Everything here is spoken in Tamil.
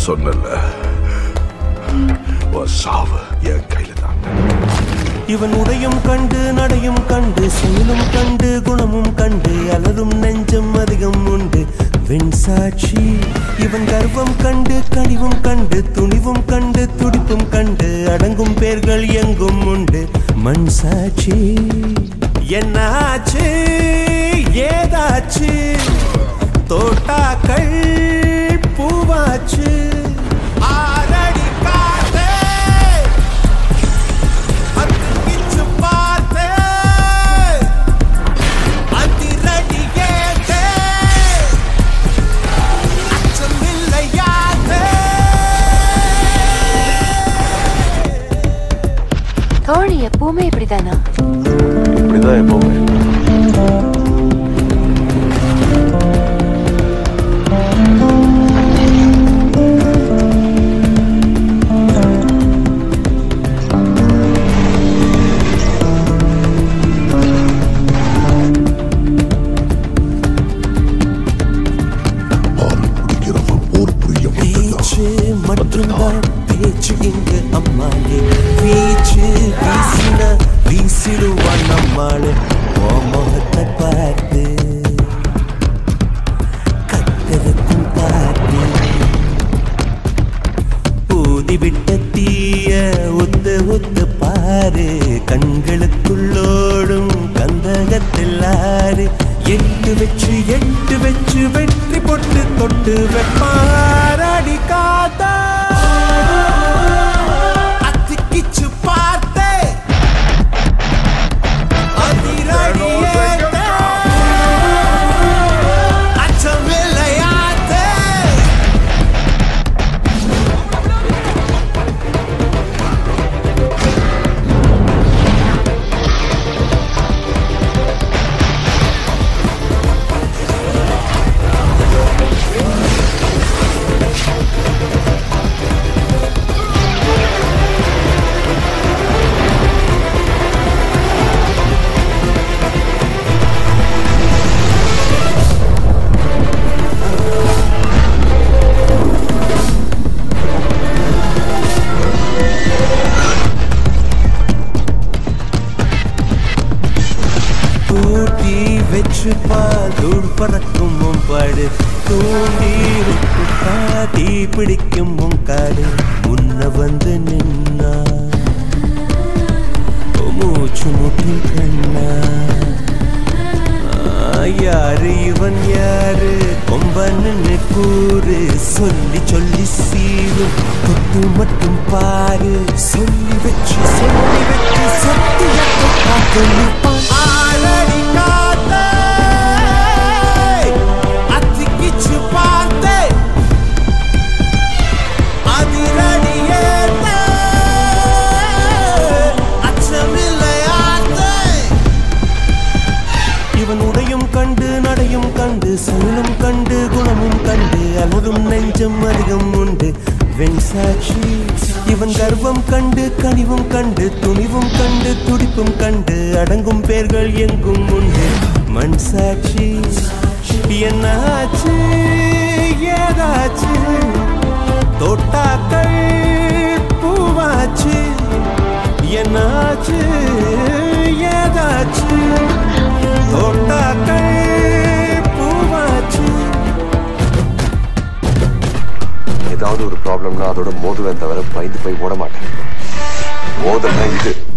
சொன்னல உன் சாவு என் கையில தான் இவன் உடையும் கண்டு நடையும் கண்டு செயலும் கண்டு குணமும் கண்டு அலரும் நெஞ்சம் அதிகம் உண்டு வெண் சாட்சி இவன் கர்வம் கண்டு கனிவும் கண்டு துணிவும் கண்டு துடிப்பும் கண்டு அடங்கும் பேர்கள் எங்கும் உண்டு மண் சாட்சி என்னாச்சு ஏதாச்சு தோட்டாக்கள் பூவாச்சு ஆரடி காத்தே அத்திக்கிச்சு பார்த்தே அதிரடி கேட்டே அச்சமில்லையாதே தோழி எப்பவுமே இப்படிதானா இப்படிதான் எப்பவுமே பால் குடிக்கிறவன் போர் புரிய பேச்சு மட்டும்தான் பேச்சு இங்கு அம்மாளே வீச்சு வீசின வீசிடுவான் நம்மாளு உன் முகத்தை பார்த்து கத்தருக்கும் பார்த்து ஊதி விட்ட தீய ஒத்து ஒத்து பாரு கண்களுக்குள்ளோடும் கந்தகத்தில் ஆறு எட்டு வச்சு எட்டு வச்சு வெற்றி பொட்டு தொட்டு வெப்பாரடி காத்தா அத்திக்கிச்சு பார்த்தே அதிரடி ஏத்த. அச்சமில்லையாத்தே கூட்டி வச்சு பாதூர் பறக்கும் உன் பாடு தூண்டி விட்டு தீ பிடிக்கும் உன் காடு முன்ன வந்து நின்னா மூச்சு முட்டி கண்ணா ஆ, யாரு இவன் யாரு கொம்பன்னு கூறு சொல்லி சொல்லி சீரு தொட்டு மட்டும் பாரு சொல்லி வச்சு சொல்லி வச்சு சத்தியத்தை காத்து நிற்பான் ஆளடி காத்தே அத்திக்கிச்சு பார்த்தே அதிரடி ஏத்த அச்சமில்லையாத்தே இவன் உடையும் கண்டு நடையும் கண்டு செயலும் கண்டு குணமும் கண்டு அலரும் நெஞ்சம் அதிகம் உண்டு வெண் சாட்சி இவன் கர்வம் கண்டு கனிவும் கண்டு துணிவும் கண்டு துடிப்பும் கண்டு அடங்கும் பேர்கள் எங்கும் உண்டு மண் சாட்சி என்னாச்சு ஏதாச்சு தோட்டாக்கள் பூவாச்சு என்னாச்சு ஏதாச்சு தோட்டாக்கள் பூவாச்சு ஏதாவது ஒரு ப்ராப்ளம்னா அதோட மோதுவேன் தவிர பயந்து போய் ஓட மாட்டேன் மோதல்னா இது